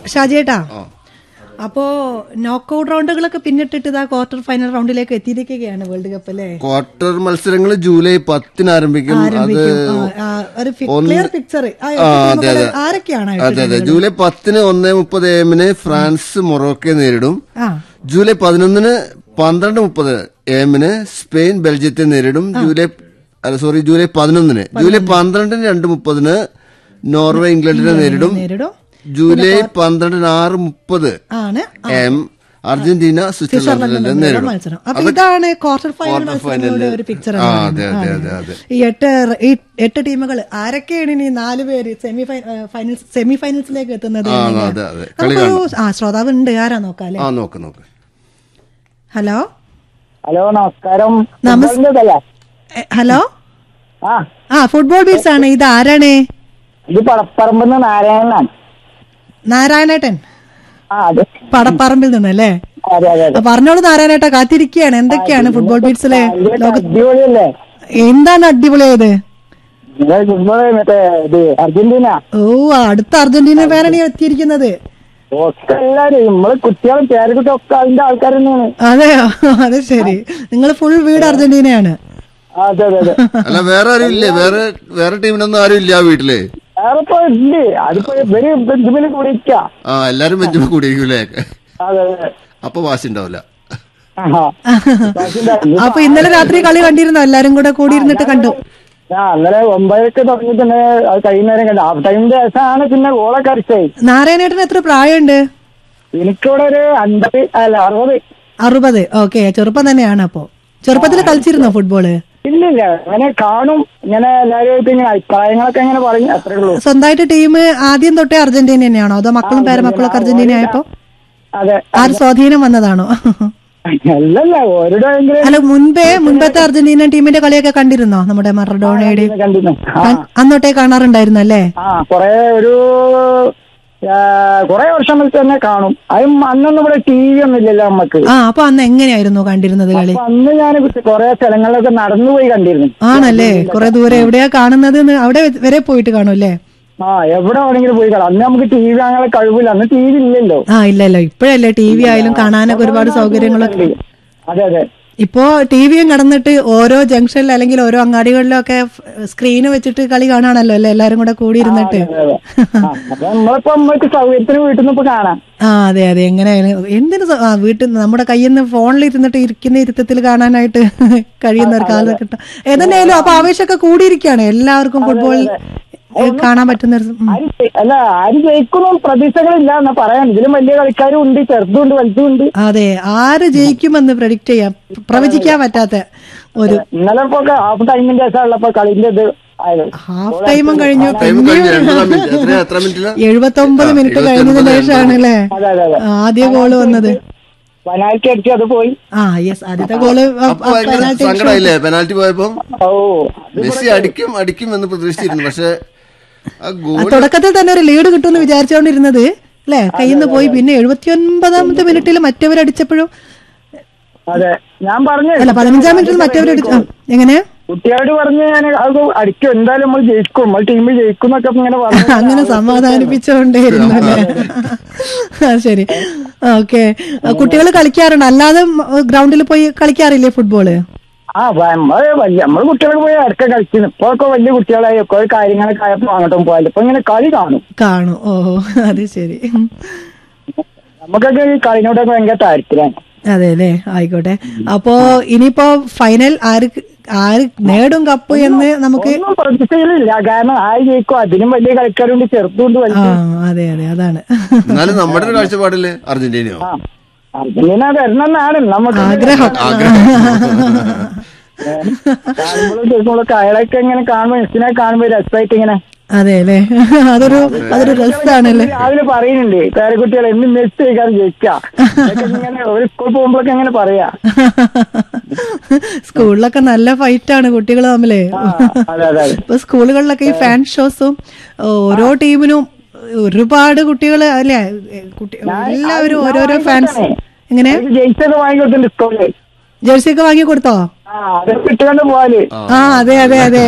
ഷാജേട്ടാ ആ. അപ്പോ നോക്കൌട്ട് റൗണ്ടുകളൊക്കെ പിന്നിട്ടിട്ട് ഇതാ ക്വാർട്ടർ ഫൈനൽ റൗണ്ടിലേക്ക് എത്തിയിരിക്കുകയാണ് വേൾഡ് കപ്പ് അല്ലേ ക്വാർട്ടർ മത്സരങ്ങൾ ജൂലൈ പത്തിന് ആരംഭിക്കും അത് ആരംഭിക്കും ആ, ആ, ഒരു ക്ലിയർ പിക്ചർ ആ, അതെ, അതെ. ആരൊക്കെയാണ് അതെ അതെ ജൂലൈ പത്തിന് ഒന്നേ മുപ്പത് എമ്മിന് ഫ്രാൻസ് മൊറോക്കയെ നേരിടും ആ ജൂലൈ പതിനൊന്നിന് പന്ത്രണ്ട് മുപ്പത് എമ്മിന് സ്പെയിൻ ബെൽജിയത്തെ നേരിടും ജൂലൈ അല്ല സോറി ജൂലൈ പതിനൊന്നിന് ജൂലൈ പന്ത്രണ്ടിന് രണ്ട് മുപ്പതിന് നോർവേ ഇംഗ്ലണ്ടിനെ നേരിടും നേരിടും ജൂലൈ പന്ത്രണ്ടിന് ആറ് മുപ്പത് ആണ് എം അർജന്റീന സ്വിറ്റ്സർലൻഡിനെ സ്വിറ്റ്സർലൻഡിന്റെ നേരിടും അപ്പൊ അപ്പൊ ഇതാണ് ക്വാർട്ടർ ഫൈനൽ മത്സരങ്ങളുടെ ഒരു പിക്ചർ ആ അതെ അതെ അതെ അതെ ഈ എട്ട് ഈ എട്ട് ടീമുകൾ ആരൊക്കെയാണ് ഇനി നാല് പേര് സെമി ഫൈനൽസ് സെമി ഫൈനൽസിലേക്ക് എത്തുന്നത് ആ എന്നിങ്ങനെ. അതെ അതെ കളി നമുക്കൊരു ആ ശ്രോതാവ് ഉണ്ട് ആരാ നോക്കാം അല്ലെ ആ നോക്ക് നോക്ക് ഹലോ ഹലോ നമസ്കാരം നമസ്- ഫുട്ബോളിന്റേതല്ലേ? എ, ഹലോ ആ ആ ഫുട്ബോൾ ബീറ്റ്സ് ആണ് ഇത് ആരാണ് ഇത് പടപ്പറമ്പെന്ന് നാരായണനാണ് നാരായണേട്ടൻ ആ അതെ പടപ്പറമ്പിൽ നിന്നല്ലേ അതെ അതെ അതെ ആ, പറഞ്ഞോളൂ നാരായണേട്ടാ കാത്തിരിക്കുകയാണ് എന്തൊക്കെയാണ് ഫുട്ബോൾ ബീറ്റ്സിലെ ഇത് ലോക അടിപൊളിയല്ലേ എന്താണ് അടിപൊളിയായത് നിങ്ങൾ ഫുട്ബോൾ മറ്റേ ഇത് അർജന്റീന ഓ അടുത്ത അർജന്റീന പേരാണ് ഈ എത്തിയിരിക്കുന്നത് ഒക്കെ എല്ലാരും നമ്മള് കുട്ടികളും പേരക്കുട്ടി ഒക്കെ അതിന്റെ ആൾക്കാർ തന്നെയാണ് അതെയോ അത് ശരി നിങ്ങൾ ഫുൾ വീട് അർജന്റീനയാണ് ആ, അതെ അതെ അതെ അല്ല വേറെ ആരും ഇല്ലേ വേറെ വേറെ ടീമിനൊന്നും ആരും ഇല്ല ആ വീട്ടില് വേറെ ഇപ്പൊ ഇല്ലേ അതിപ്പോ ഇവര് ബെഞ്ചമിന് കൂടിയിരിക്ക ആ എല്ലാരും ബെഞ്ചിൽ കൂടിയിരിക്കൂലേ അതെ അതെ അപ്പൊ വാശി ഉണ്ടാവില്ല ആഹാ. ബാക്കിയില്ല. അപ്പൊ ഇന്നലെ രാത്രി കളി കണ്ടിരുന്നോ എല്ലാരും കൂടെ കൂടി ഇരുന്നിട്ട് കണ്ടു ആ അന്നേരം ഒമ്പതൊക്കെ തുടങ്ങിയിട്ട് തന്നെ അത് കഴിയുന്നേരം കണ്ടു ഹാഫ് ടൈമിന്റെ ശേഷമാണ് പിന്നെ ഗോളൊക്കെ അടിച്ചത് നാരായണേട്ടന് എത്ര പ്രായമുണ്ട് എനിക്കിവിടെ ഒരു അൻപത് അല്ല അറുപത് അറുപത് ഓക്കെ ചെറുപ്പം തന്നെയാണ് അപ്പോ ചെറുപ്പത്തിൽ കളിച്ചിരുന്നോ ഫുട്ബോള് ഇല്ലില്ല അങ്ങനെ കാണും ഇങ്ങനെ എല്ലാവരുമായിട്ട് ഇങ്ങനെ അഭിപ്രായങ്ങളൊക്കെ ഇങ്ങനെ പറയും അത്രേ ഉള്ളൂ സ്വന്തമായിട്ട് ടീം ആദ്യം തൊട്ടേ അർജന്റീന തന്നെയാണോ അതോ മക്കളും പേരമക്കളൊക്കെ അർജന്റീന ആയപ്പോ അതെ ആ ഒരു സ്വാധീനം വന്നതാണോ അല്ലല്ല ഓരോടെ ഭയങ്കര അല്ല മുൻപേ മുൻപത്തെ അർജന്റീന ടീമിന്റെ കളിയൊക്കെ കണ്ടിരുന്നോ നമ്മുടെ മറഡോണയുടെ കണ്ടിരുന്നു ആ അന്നൊട്ടേ കാണാറുണ്ടായിരുന്നു അല്ലേ ആ കൊറേ ഒരു ആ, കൊറേ വർഷം മുതൽ തന്നെ കാണും അതും അന്നൊന്നും ഇവിടെ ടി വി ഒന്നും ഇല്ലല്ലോ നമുക്ക് ആ അപ്പൊ അന്ന് എങ്ങനെയായിരുന്നു കണ്ടിരുന്നത് കളി അപ്പൊ അന്ന് ഞാൻ കൊറേ സ്ഥലങ്ങളിലൊക്കെ നടന്നു പോയി കണ്ടിരുന്നു ആണല്ലേ കുറെ ദൂരെ എവിടെയാ കാണുന്നത് എന്ന് അവിടെ വരെ പോയിട്ട് കാണും അല്ലേ ആ എവിടെ വേണമെങ്കിലും പോയി കാണാം അന്ന് നമുക്ക് ടി വി അങ്ങനെ കഴിവില്ല അന്ന് ടി വി ഇല്ലല്ലോ ആ ഇല്ലല്ലോ ഇപ്പോഴല്ലേ ടി വി ആയാലും കാണാനൊക്കെ ഒരുപാട് സൗകര്യങ്ങളൊക്കെ അതെ അതെ ഇപ്പോ ടി വിയും കടന്നിട്ട് ഓരോ ജംഗ്ഷനിൽ അല്ലെങ്കിൽ ഓരോ അങ്ങാടികളിലൊക്കെ സ്ക്രീന് വെച്ചിട്ട് കളി കാണാണല്ലോ അല്ലേ എല്ലാരും കൂടെ കൂടി ഇരുന്നിട്ട് അതെ, അതെ. ആ, അപ്പൊ നമ്മളിപ്പോ നമ്മൾക്ക് സൗകര്യത്തിന് വീട്ടിൽ നിന്ന് ഇപ്പൊ കാണാം ആ അതെ അതെ എങ്ങനെയായാലും എന്തിനു സ- ആ, വീട്ടിൽ നമ്മുടെ കയ്യിൽ നിന്ന് ഫോണിൽ ഇരുന്നിട്ട് ഇരിക്കുന്ന ഇരുത്തത്തിൽ കാണാനായിട്ട് കഴിയുന്ന ഒരു കാലം കിട്ടും ഏതെന്നായാലും അപ്പൊ ആവേശമൊക്കെ കൂടിയിരിക്കുകയാണ് എല്ലാവർക്കും ഫുട്ബോൾ കാണാൻ പറ്റുന്ന ഒരു ഉം. ആര് ജയി- അല്ല ആര് ജയിക്കുന്നു പ്രതീക്ഷകളില്ല എന്നാ പറയാൻ ഇതിലും വലിയ കളിക്കാരും ഉണ്ട് ചെറുതും ഉണ്ട് വലുതും ഉണ്ട് അതെ ആര് ജയിക്കുമെന്ന് പ്രഡിക്റ്റ് ചെയ്യാം പ്രവചിക്കാൻ പറ്റാത്ത ഒരു ഇന്നലെ ഇപ്പൊ ഹാഫ് ടൈമിന്റെ ശേഷം ഉള്ളപ്പോ കളിന്റെ ഇത് ആയത് ഹാഫ് ടൈമും കഴിഞ്ഞു ടൈം കഴിഞ്ഞു എൺപതാം മിനിറ്റ് എത്രയാ എത്ര മിനിറ്റിലാ എഴുപത്തി ഒമ്പത് മിനിറ്റ് കഴിഞ്ഞതിന് ശേഷമാണ് അല്ലേ അതെ അതെ അതെ ആദ്യ ഗോള് വന്നത് പെനാൽറ്റി അടിച്ച് അത് പോയി ആ യെസ് ആദ്യത്തെ ഗോള് അപ്പൊ ഭയങ്കര സങ്കടമായില്ലേ പെനാൽറ്റി പോയപ്പോ ഓ മെസ്സി അടിക്കും അടിക്കും എന്ന് പ്രതീക്ഷിച്ചിരുന്നു പക്ഷെ ആ ഗോൾ തുടക്കത്തിൽ തന്നെ ഒരു ലീഡ് കിട്ടുമെന്ന് വിചാരിച്ചുകൊണ്ടിരുന്നത് അല്ലേ കയ്യിൽ നിന്ന് പോയി പിന്നെ എഴുപത്തി ഒൻപതാമത്തെ മിനിറ്റിൽ മറ്റവരടിച്ചപ്പോഴും അതെ ഞാൻ പറഞ്ഞു അല്ല പതിനഞ്ചാം മിനിറ്റിൽ മറ്റവരടിച്ചു ആ, എങ്ങനെ കുട്ടിയോട് പറഞ്ഞ് ഞാൻ അത് അടിക്കും എന്തായാലും നമ്മൾ ജയിക്കും നമ്മൾ ടീമിൽ ജയിക്കും എന്നൊക്കെ ഇങ്ങനെ പറഞ്ഞു അങ്ങനെ സമാധാനിപ്പിച്ചുകൊണ്ടേയിരുന്നു അല്ലേ ആ ശരി ഓക്കെ കുട്ടികൾ കളിക്കാറുണ്ട് അല്ലാതെ ഗ്രൗണ്ടിൽ പോയി കളിക്കാറില്ലേ ഫുട്ബോള് ആ നമ്മള് വലിയ നമ്മള് കുട്ടികളൊക്കെ പോയി ഇടയ്ക്ക് കളിക്കുന്നു ഇപ്പൊ ഒക്കെ വലിയ കുട്ടികളായി ഒക്കെ ഒരു കാര്യങ്ങളൊക്കെ ആയപ്പോ അങ്ങോട്ടും പോയാലും ഇപ്പൊ ഇങ്ങനെ കളി കാണും കാണും ഓഹോ അത് ശരി നമുക്കൊക്കെ ഈ കളിനോടൊക്കെ ഭയങ്കര താല്പര്യമാണ് അതെ അല്ലേ ആയിക്കോട്ടെ അപ്പോ ഇനിയിപ്പോ ഫൈനൽ ആര് ആര് നേടും കപ്പ് എന്ന് നമുക്ക് ഒന്നും പ്രതീക്ഷയിലില്ല കാരണം ആര് ജയിക്കും അതിനും വലിയ കളിക്കാരുണ്ട് ചെറുതുണ്ട് ആ വലുതും അതെ അതെ അതാണ് എന്നാലും നമ്മുടെ ഒരു കാഴ്ചപ്പാടില് അർജന്റീനയോ ആ അർജന്റീന വരണമെന്നാണ് നമുക്ക് ആഗ്രഹം കാണുമ്പോഴും കേൾക്കുമ്പോഴൊക്കെ അയാളൊക്കെ ഇങ്ങനെ കാണുമ്പോ മെസ്സിനെ കാണുമ്പോ രസമായിട്ട് ഇങ്ങനെ അതെ അല്ലേ അതൊരു അതൊരു രസമാണല്ലേ രാവിലെ പറയുന്നുണ്ട് പേരക്കുട്ടികൾ എന്ന് മെസ്സി കഴിക്കാൻ ജയിക്കാം ഇതൊക്കെ ഇങ്ങനെ ഒരു സ്കൂൾ പോകുമ്പോഴൊക്കെ ഇങ്ങനെ പറയാ സ്കൂളിലൊക്കെ നല്ല ഫൈറ്റ് ആണ് കുട്ടികൾ തമ്മിലേ ആ, അതെ അതെ അതെ ഇപ്പൊ സ്കൂളുകളിലൊക്കെ ഈ ഫാൻ ഷോസും ഓരോ ടീമിനും ഒരുപാട് കുട്ടികൾ അല്ലേ കുട്ടി എല്ലാവരും ഓരോരോ ഫാൻസ് എങ്ങനെ ഇത് ജയിച്ചത് വാങ്ങിക്കൊടുത്തിട്ടുണ്ട് സ്കൂളില് ജേഴ്സി ഒക്കെ വാങ്ങി കൊടുത്തോ ആ അത് ഇട്ടുകൊണ്ട് പോവാല് ആ അതെ അതെ അതെ